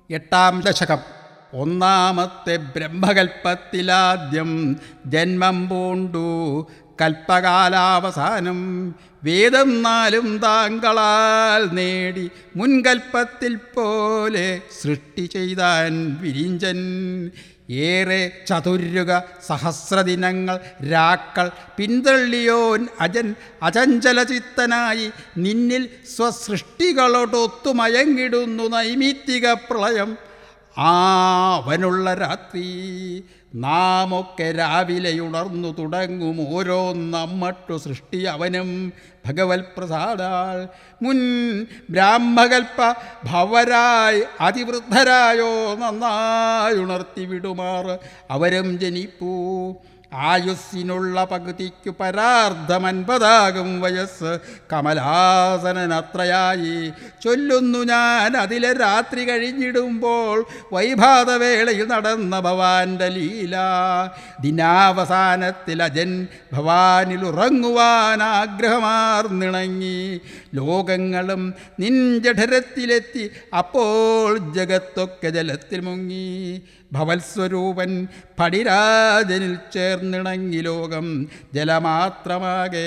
എട്ടാം ദശകം ഒന്നാമത്തെ ബ്രഹ്മകൽപ്പത്തിലാദ്യം ജന്മം പൂണ്ടു കൽപ്പകാലാവസാനം വേദം നാലും താങ്കളാൽ നേടി മുൻകൽപ്പത്തിൽ പോലെ സൃഷ്ടി ചെയ്താൻ വിരിഞ്ചൻ ഏറെ ചതുര്യുഗ സഹസ്രദിനങ്ങൾ രാക്കൾ പിന്തള്ളിയോൻ അജൻ അചഞ്ചലചിത്തനായി നിന്നിൽ സ്വസൃഷ്ടികളോടൊത്തുമയങ്ങിടുന്നു നൈമിത്തിക പ്രളയം ആ അവനുള്ള രാത്രി നാമൊക്കെ രാവിലെ ഉണർന്നു തുടങ്ങും ഓരോ നമ്മട്ടു സൃഷ്ടി അവനും ഭഗവത് പ്രസാദാൽ മുൻ ബ്രാഹ്മകൽപ്പ ഭവരായി അതിവൃദ്ധരായോ നന്നായി ഉണർത്തി വിടുമാറ് അവരും ജനിപ്പൂ ആയുസ്സിനുള്ള പകുതിക്കു പരാർദ്ധമൻപതാകും വയസ്സ് കമലാസനത്രയായി ചൊല്ലുന്നു ഞാൻ അതിലെ രാത്രി കഴിഞ്ഞിടുമ്പോൾ വൈഭാതവേളയിൽ നടന്ന ഭവാന്റെ ലീല ദിനാവസാനത്തിൽ അജൻ ഭവാനിൽ ഉറങ്ങുവാൻ ആഗ്രഹമാർന്നിണങ്ങി ലോകങ്ങളും നിൻ ജഠരത്തിലെത്തി അപ്പോൾ ജഗത്തൊക്കെ ജലത്തിൽ മുങ്ങി ഭവത്സ്വരൂപൻ പടിരാജനിൽ ചേർന്നിണങ്ങി ലോകം ജലമാത്രമാകെ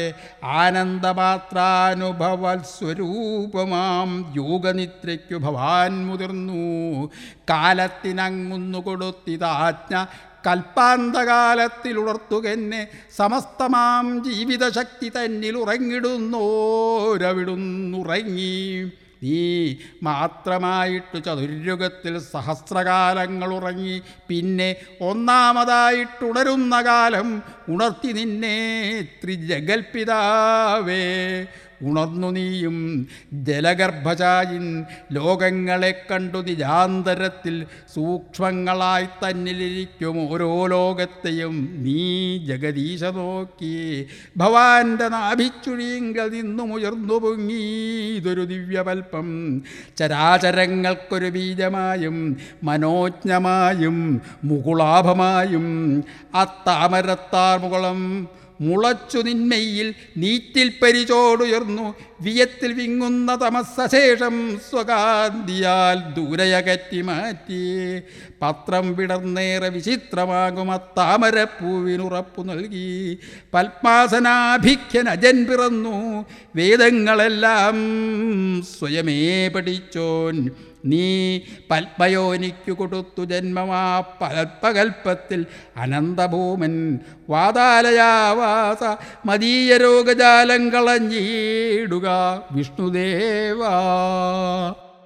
ആനന്ദമാത്രാനുഭവത്സ്വരൂപമാം യോഗനിദ്രയ്ക്കു ഭവാൻ മുതിർന്നു കാലത്തിനങ്ങുന്നു കൊടുത്തിതാജ്ഞ കൽപ്പാന്തകാലത്തിൽ ഉണർത്തുകെന്നെ സമസ്തമാം ജീവിതശക്തി തന്നിൽ ഉറങ്ങിടുന്നോരവിടുന്നുറങ്ങി നീ മാത്രമായിട്ട് ചതുര്യുഗത്തിൽ സഹസ്രകാലങ്ങൾ ഉറങ്ങി പിന്നെ ഒന്നാമതായിട്ടുണരുന്ന കാലം ഉണർത്തി നിന്നെ ത്രിജഗൽപിതാവേ ഉണർന്നു നീയും ജലഗർഭചായിൻ ലോകങ്ങളെ കണ്ടു നിജാന്തരത്തിൽ സൂക്ഷ്മങ്ങളായി തന്നിലിരിക്കും ഓരോ ലോകത്തെയും നീ ജഗദീശ നോക്കി ഭവാന്റെ നാഭിച്ചുഴിയങ്കൽ നിന്നും ഉയർന്നു പൊങ്ങി ഇതൊരു ദിവ്യപൽപ്പം ചരാചരങ്ങൾക്കൊരു ബീജമായും മനോജ്ഞമായും മുകുളാഭമായും അത്താമരത്താർ മുകുളം മുളച്ചു നിന്മയിൽ നീറ്റിൽ പരിചോടുയർന്നു വിയത്തിൽ വിങ്ങുന്ന തമസ്സശേഷം സ്വകാന്തിയാൽ ദൂരയകറ്റി മാറ്റി പത്രം വിടർന്നേറെ വിചിത്രമാകും അത്താമരപ്പൂവിനുറപ്പു നൽകി പത്മാസനാഭിഖ്യൻ അജൻ പിറന്നു വേദങ്ങളെല്ലാം സ്വയമേ പഠിച്ചോൻ നീ പത്മയോനിക്കു കൊടുത്തു ജന്മമാ പൽപ്പകൽപ്പത്തിൽ അനന്തഭൂമൻ വാതാലയാവാസ മദീയ രോഗജാലം കളഞ്ഞിടുക വിഷ്ണുദേവാ